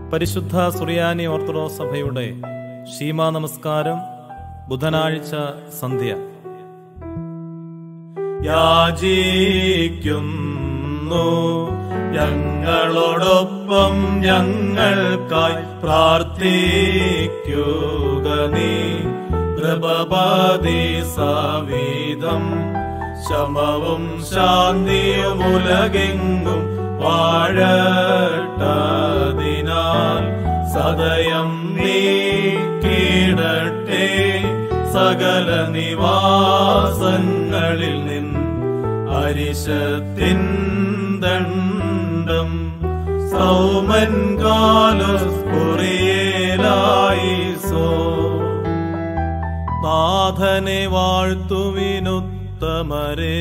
പരിശുദ്ധ സുറിയാനി ഓർത്തഡോക്സ് സഭയുടെ ഷീമാ നമസ്കാരം ബുധനാഴ്ച സന്ധ്യ യാചിക്കുന്നു ഞങ്ങളോടൊപ്പം ഞങ്ങൾക്കായി പ്രാർത്ഥിക്കുക നീ കൃപപതി സവിധം ശമവും ശാന്തിയും ഉലകെങ്ങും വാഴട്ടതിനാൽ സദയം നീ കീടട്ടെ സകല നിവാസങ്ങളിൽ നിന്ന് അരിശത്തിൻ ദണ്ഡം സൗമൻ കാലുസ്കുറിയേലായിസോ നാഥനെ വാഴ്ത്തുവിനുത്തമരേ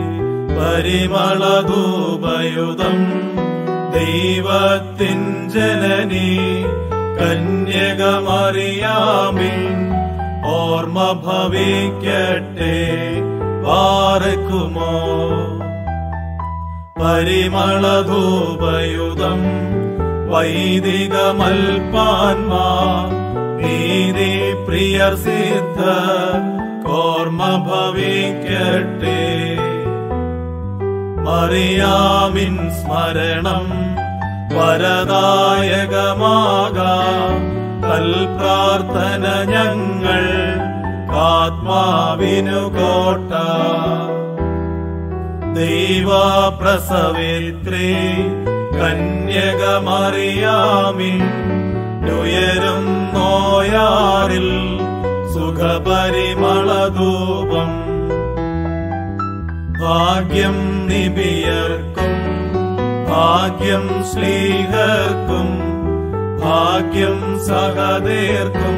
പരിമളധൂപയുധം ദൈവത്തിൻ ജനനി കന്യകമറിയാമിൻ ഓർമ്മ ഭവിക്കട്ടെ പാർക്കുമോ പരിമളധൂപയുധം വൈദികമൽപാൻമാ നീതി പ്രിയർ സിദ്ധ കോർമ്മ ഭവിക്കട്ടെ മറിയാമിൻ സ്മരണം വരദായകമാകാം കൽപ്രാർത്ഥന ഞങ്ങൾ ആത്മാവിനു കോട്ട ദൈവപ്രസവേത്രേ കന്യകമറിയാമിൻ ഉയരും നോയാറിൽ സുഖപരിമളധൂപം ഭാഗ്യം നിബിയർക്കും ഭാഗ്യം ശ്ലീഹർക്കും ഭാഗ്യം സഹദേർക്കും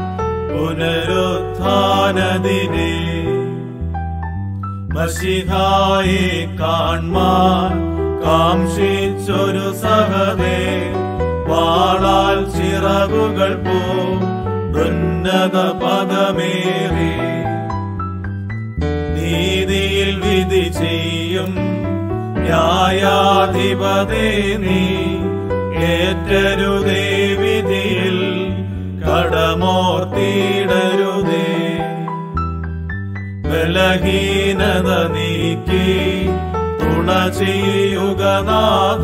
പുനരുത്ഥാനദിനെ മഷിഹായെ കാൺമാൻ കാംക്ഷിച്ചൊരു സഹദേ വാളാൽ ചിറകുകൾ പോ ഉന്നത പദമേറി നീതിയിൽ വിധി ചെയ്യും ന്യായാധിപതേ നീ ഏറ്റരുതേ വിധിയിൽ കടമോർത്തിടരുതേ ബലഹീനത നീക്കി തുണ ചെയ്യുക നാഥ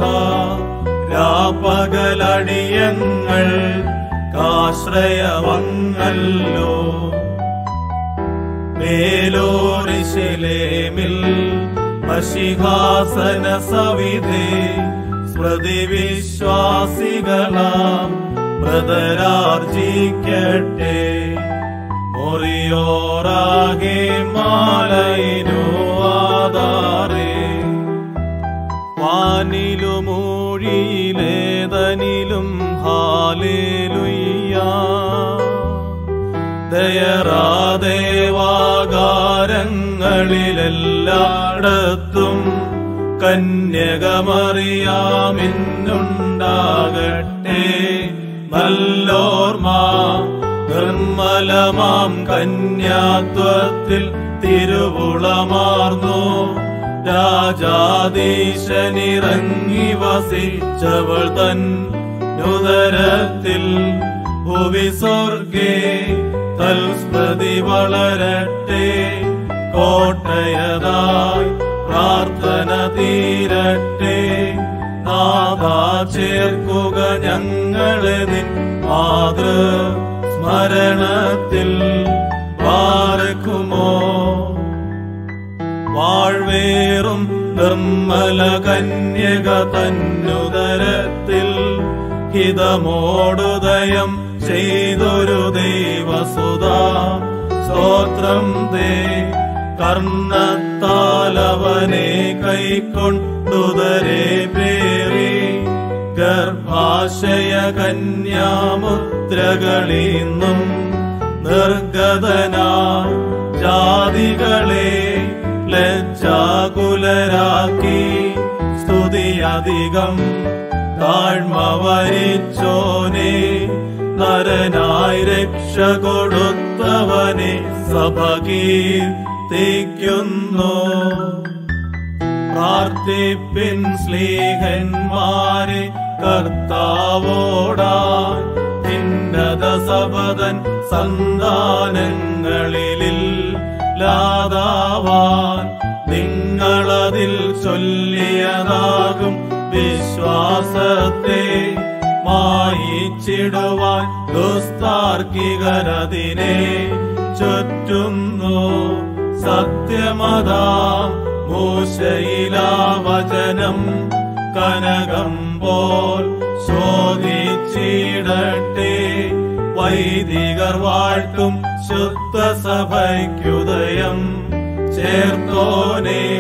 രാപ്പകലടിയങ്ങൾ കാശ്രയവങ്ങല്ലോ മേലോരിശിലേമിൽ മഷിഹാസന സവിധേ സ്മൃതി വിശ്വാസികളാം മൃതരാർജിക്കട്ടെ മുറിയോറാകെ മാലയിനു ആധാരേ വാനിലുമൂഴിയിലേതനിലും ഹാലേലുയ്യ ദയറാദേവാകാരങ്ങളിലെല്ലായിടത്തും കന്യകമറിയാമിന്നുണ്ടാകട്ടെ നല്ലോർമ്മ നിർമ്മലമാം കന്യാത്വത്തിൽ തിരുവുളമാർന്നു രാജാദീശനിറങ്ങി വസിച്ചവൾ തൻ നുദരത്തിൽ ഭുവി സ്വർഗേ തൽസ്മൃതി വളരട്ടെ കോട്ടയതായി പ്രാർത്ഥന തീരട്ടെ നാഥാ ചേർക്കുക ഞങ്ങളെ നിൻ മാതൃ സ്മരണത്തിൽ പാർക്കുമോ വാഴ്വേറും നിർമ്മല കന്യക തന്നുദരത്തിൽ ഹിതമോടുദയം ചെയ്തൊരു ദൈവസുതാ സ്തോത്രം തേ കർണത്താലവനെ കൈക്കൊണ്ടുദരെ പേറി ഗർഭാശയ കന്യാമുദ്രകളിന്നും നിർഗതനാ ജാതികളെ ലജ്ജാകുലരാക്കി സ്തുതി അധികം താഴ്മ വരിച്ചോനെ നരനായി രക്ഷ കൊടുത്തവനെ സഭ കീർത്തിക്കുന്നു പ്രാർത്ഥിപ്പിൻ സ്ലീഹന്മാരെ കർത്താവോടാൻ ഭിന്നത സപതൻ സന്താനങ്ങളിൽ ലാതാവാൻ നിങ്ങളതിൽ ചൊല്ലിയതാകും വിശ്വാസത്തെ മായിച്ചിടുവാൻ ദുസ്താർക്കികരതിനെ ചുറ്റുന്നു സത്യമതാ മൂശയിലാവചനം കനകം പോൽ ശോധിച്ചിടട്ടെ വൈദികർ വാഴ്ത്തും ശുദ്ധ സഭയ്ക്കുദയം ചേർത്തോനേ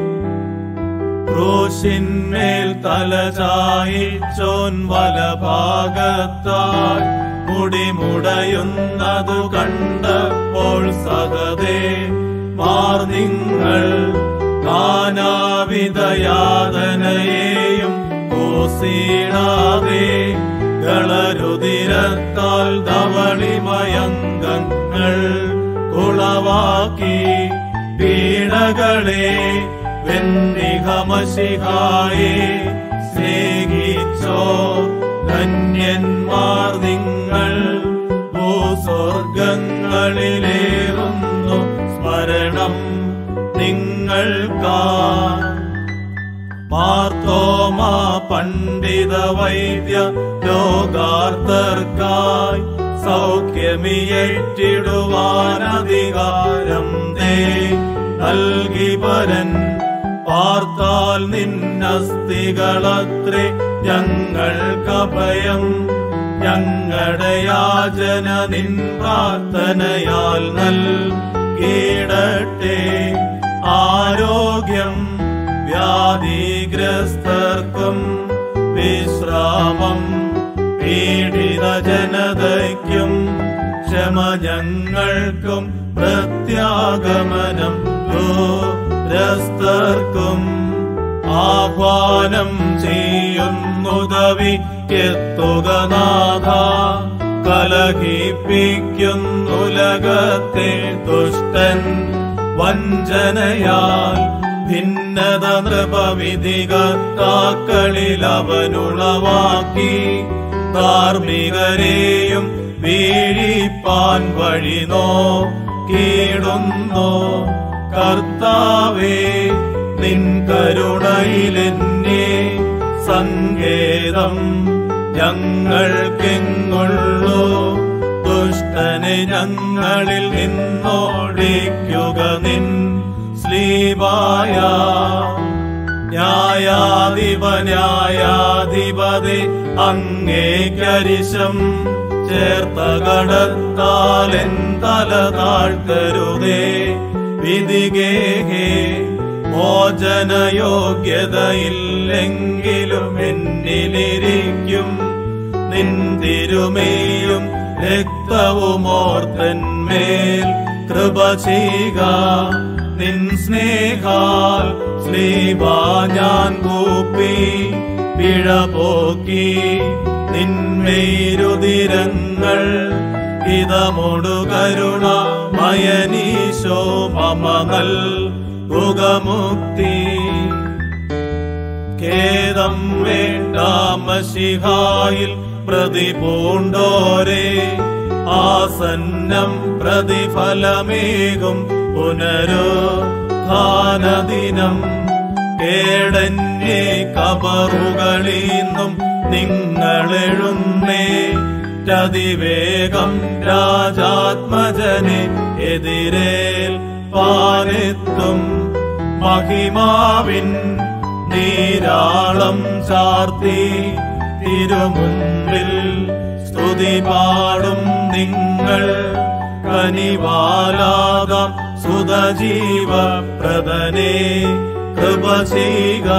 ക്രൂശിന്മേൽ തല ചായിച്ചോൻ വലഭാഗത്തായി മുടിമുടയുന്നതു കണ്ടപ്പോൾ സഹതേ മാർ നിങ്ങൾ നാനാവിധയാതനയെയും കോസീടാതെ കളരുതിരത്താൽ ധവളിമയങ്കങ്ങൾ കുളവാക്കി പീഡകളെ വെന്നിഹമശിഹായെ സ്നേഹിച്ചോ ധന്യന്മാർ നിങ്ങൾ ഭൂസ്വർഗങ്ങളിലേറുന്നു സ്മരണം നിങ്ങൾക്കാ മാർത്തോമാ പണ്ഡിത വൈദ്യ ലോകാർത്തർക്കായി സൗഖ്യമിയേറ്റിടുവാനധികാരം ദേ നൽകി പരൻ പാർത്താൽ നിന്നസ്തികളത്രേ ഞങ്ങൾക്കഭയം ഞങ്ങളുടെ യാചന നിൻ പ്രാർത്ഥനയാൽ നൽകിയിടട്ടെ ആരോഗ്യം വ്യാധിഗ്രസ്തർക്കും വിശ്രാമം പീഡിത ജനതയ്ക്കും ക്ഷമ ഞങ്ങൾക്കും പ്രത്യാഗമനം ദൂരസ്ഥർക്കും ആഹ്വാനം ചെയ്യുന്നുദവിക്കെത്തുക നാഥ കലഹിപ്പിക്കുന്നുലകത്തെ ദുഷ്ടൻ വഞ്ചനയാൽ ഭിന്നത നൃപവിധികർത്താക്കളിൽ അവനുളവാക്കി ധാർമ്മികരെയും വീഴിപ്പാൻ വഴി നോക്കിയിടുന്നു കർത്താവേ നിൻ കരുണയിലെന്നെ സങ്കേതം ഞങ്ങൾക്കെങ്ങുള്ളൂ ദുഷ്ടനെ ഞങ്ങളിൽ നിന്നോടിക്കുക നിൻ സ്ലീവായ ന്യായാധിപ ന്യായാധിപതി അങ്ങേക്കരിശം ചേർത്ത കടത്താലെൻ തല താഴ്ത്തരുതേ വിധികേഹേ മോചനയോഗ്യതയില്ലെങ്കിലും എന്നിലിരിക്കും നിന്തിരുമേയും രക്തവുമോർത്തന്മേൽ കൃപ ചെയ്യുക നിൻ സ്നേഹാൽ സ്ലീബാ ഞാൻ കൂപ്പി പിഴ പോക്കി നിന്മേരുതിരങ്ങൾ ഇതമൊടു കരുണ മയനീശോ മമ നൽകുകമുക്തി ഖേദം വേണ്ടാമശിഹായിൽ പ്രതിപൂണ്ടോരേ ആസന്നം പ്രതിഫലമേകും പുനരുദ്ധാനദിനം കേടന്യേ കബറുകളീന്നും നിങ്ങളെഴുന്നേ ചതിവേഗം രാജാത്മജനെ എതിരേൽ പാനെത്തും മഹിമാവിൻ നീരാളം ചാർത്തി തിരുമുമ്പിൽ സ്തുതി പാടും നിങ്ങൾ കനിവാലാകാം സുതജീവ പ്രദനെ കൃപ ചെയ്യുക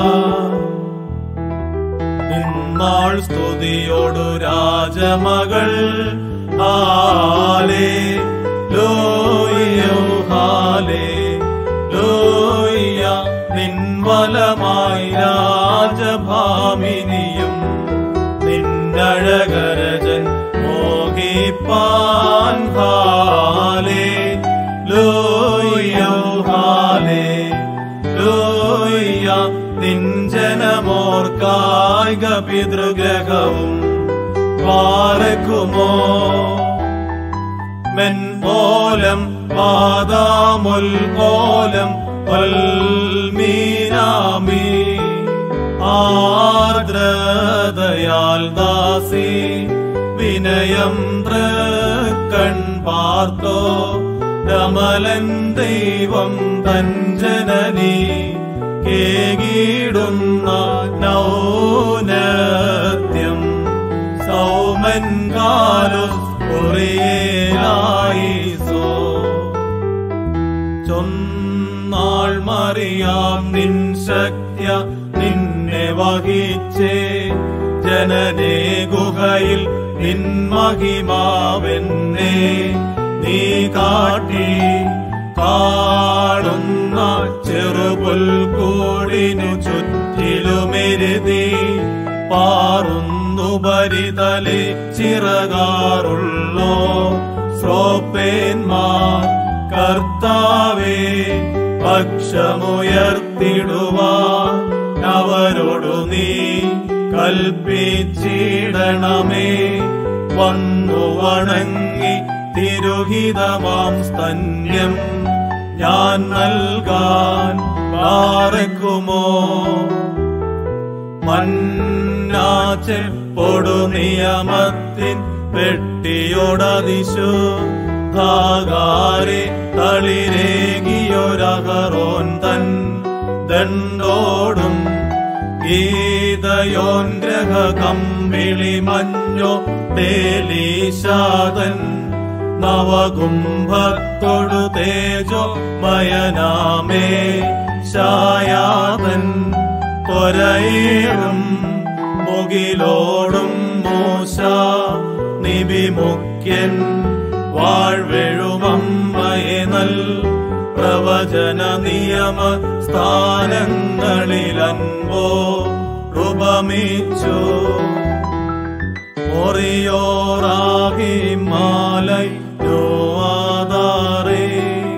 നിന്നാൾ സ്തുതിയോടു രാജമകൾ ഹാലേ ലോയോ ഹാലേ ലോയ നിൻവലമായി രാജഭാമിനിയും നിന്നഴകരജൻ മോഹിപ്പാൻ ഹാലേ ലോയോ ഹാലേ ലോയ നിഞ്ചനമോർക്കായിക പിതൃഗ്രഹവും പാറക്കുമോ മെൻപോലം പാദാമുൽപോലം വൽമീനാമി ആർദ്രതയാൽ ദാസി വിനയം തൃക്കൺ പാർത്തോ രമലൻ ദൈവം തഞ്ജനനി കേകിടുന്ന നൗനത്യം സൗമൻ കാലുസ് കുറിയേലായിസോ ചൊന്നാൾ മറിയാം നിൻ ശക്യ നിന്നെ വഹിച്ചേ ജനനേ ഗുഹയിൽ നിൻ മഹിമാവെന്നെ നീ കാട്ടി കാണുന്ന ചെറുപുൽക്കൂടിനു ചുറ്റിലുമെരുതി പാറുന്നു പരിതലി ചിറകാറുള്ളോ ശ്രോപ്പേന്മാർ കർത്താവേ പക്ഷമുയർത്തിടുവാൻ അവരോടു നീ കൽപ്പിച്ചിടണമേ വന്നു വണങ്ങി തിരുഹിതമാം സ്തന്യം ഞാൻ നൽകാൻ പാറക്കുമോ മന്നാച്ചെപ്പൊടു നിയമത്തിൻ വെട്ടിയോടതിശു ധാകാരെ തളിരേകിയൊരകറോൻ തൻ ദണ്ടോടും ഗീതയോൻ ഗ്രഹ കമ്പിളി മഞ്ഞോ ദേലീശാതൻ നവകുംഭത്തോടു തേജോ മയനാമേ ശായാതൻ ത്വരയേറും മുകിലോടും മൂശ നിബിമുഖ്യൻ വാഴ്വെഴുമമ്മയെ നൽ പ്രവചന നിയമ സ്ഥാനങ്ങളിലൻപോ രൂപമിച്ചു ഒറിയോറാകി മാലൈ ആധാരേ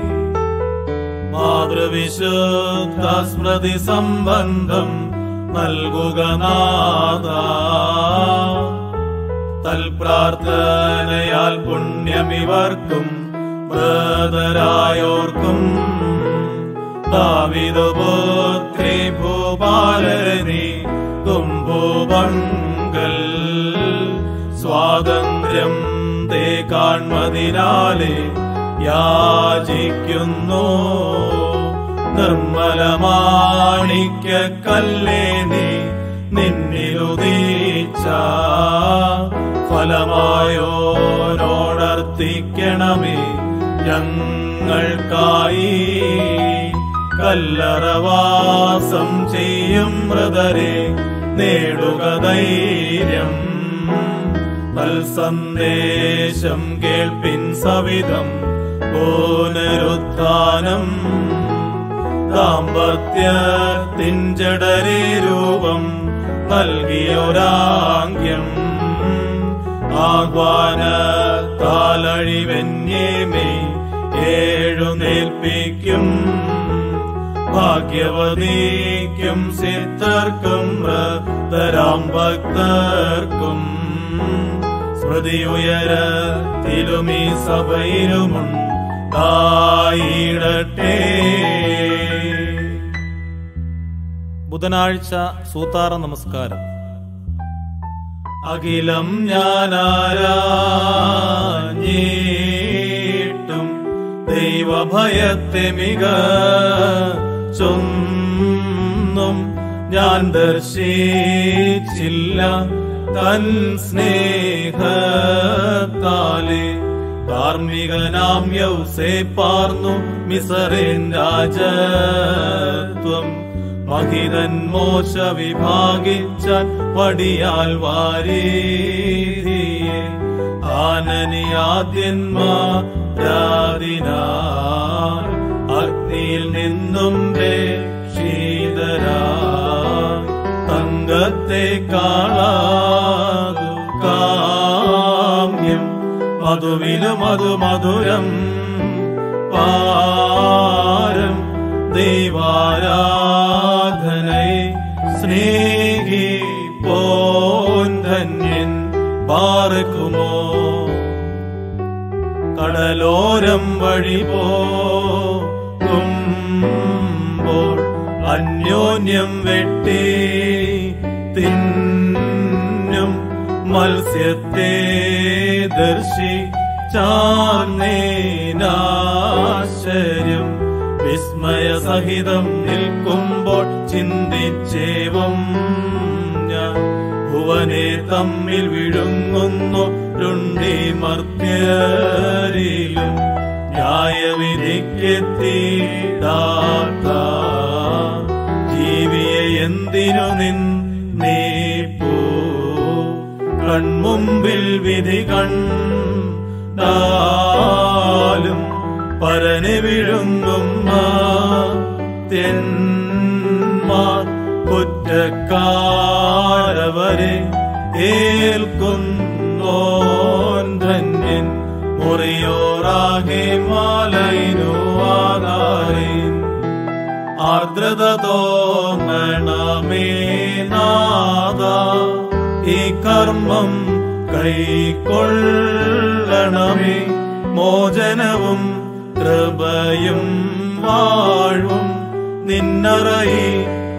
മാതൃവിശുദ്ധ സ്മൃതി സംബന്ധം നൽകുക നാദ തൽപ്രാർത്ഥനയാൽ പുണ്യമിവർക്കും ബ്രതരായോർക്കും ദാവിദുപുത്രി ഭൂപാലനി തുമ്പുപങ്കൽ സ്വാതന്ത്ര്യം തേ കാൺമതിനാലെ യാചിക്കുന്നു നിർമ്മലമാണിക്യ കല്ലേ നീ നിന്നിലുദീച്ച ഫലമായോരോടർത്തിക്കണമേ ഞങ്ങൾക്കായി കല്ലറവാസം ചെയ്യും മൃതരെ നേടുക ധൈര്യം സന്ദേശം കേൾപ്പിൻ സവിധം പുനരുത്ഥാനം ദാമ്പത്യത്തിൻ ജഡരേ രൂപം നൽകിയൊരാംഗ്യം ആഹ്വാന താലഴിവന്യമേ ഏഴുനേൽപ്പിക്കും ഭാഗ്യവതിക്കും സിദ്ധർക്കും മൃതരാം ഭക്തർക്കും സ്മൃതിയുയരത്തിലുമീ സഭയിലുമുണ്ടായിടട്ടെ ബുധനാഴ്ച സൂതാറ നമസ്കാരം അഖിലം ഞാനാരാഞ്ഞിട്ടും ദൈവഭയത്തെ മിക ചൊന്നും ഞാൻ ദർശിച്ചില്ല തൻ സ്നേഹത്താലെ ധാർമ്മികനാം യൗസേ പാർന്നു മിസറേൻ രാജത്വം മഹിതൻ മോശ വിഭാഗിച്ചാൻ വടിയാൽ വാരീതിയെ ആനനിയാദ്യന്മാരാതിനാൽ അഗ്നിയിൽ നിന്നും ശീതരായി തങ്കത്തെ കാളാതു കാമ്യം മധുവിനു മധു മധുരം പാരം ദൈവാരാധനയെ സ്നേഹി പോൻ ധന്യൻ പാർക്കുമോ കടലോരം വഴി പോകുമ്പോൾ അന്യോന്യം വെട്ടി തിന്നും മത്സ്യത്തെ ദർശി ചാർന്നേനാശ്ചര്യം വിസ്മയസഹിതം നിൽക്കുമ്പോൾ ചിന്തിച്ചേവം ഞാൻ ഭുവനെ തമ്മിൽ വിഴുങ്ങുന്നു രുണ്ടി മർത്യരിലും ന്യായവിധിക്കെത്തിടാത്ത ജീവിയെ എന്തിനു നിന്നീപ്പൂ കൺമുമ്പിൽ വിധി കണ്ടാലും പരനെ വിഴുങ്ങുന്ന തെന്മാർ കുറ്റക്കാരവരെ ഏൽക്കുന്നോൻ ധന്യൻ മുറിയോറാകെ മാലയിനു ആധാരൻ ആർദ്രത തോന്നണമേ നാദ ഈ കർമ്മം കൈക്കൊള്ളണമേ മോചനവും കൃപയും വാഴ്വും നിന്നറയി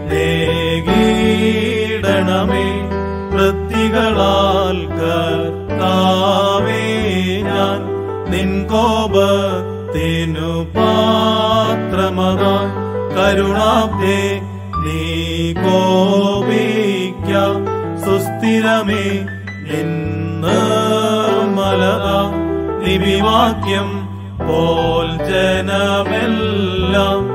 നേകീടണമേ വൃത്തികളാൽ കർത്താവേ ഞാൻ നിൻ കോപത്തിനു പാത്രമത കരുണാബ്ദേ നീ കോപിക്ക സുസ്ഥിരമേ നിന്ന് മലത നിവിവാക്യം പോൽ ജനമെല്ലാം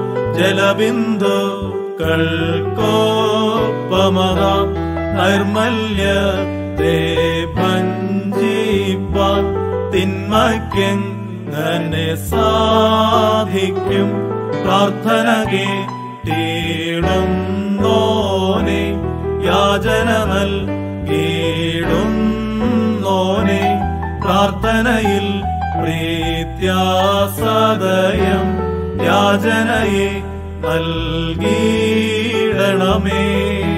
ജലബിന്ദുക്കൾക്കോപ്പമത നൈർമല്യത്തെ ഭഞ്ജിപ്പാൻ തിന്മയ്ക്കെങ്ങനെ സാധിക്കും പ്രാർത്ഥന കേട്ടിടുന്നോനെ യാചന നൽകിയിടുന്നോനെ പ്രാർത്ഥനയിൽ പ്രീത്യാസദയം യാചനയെ നൽകിയിടണമേ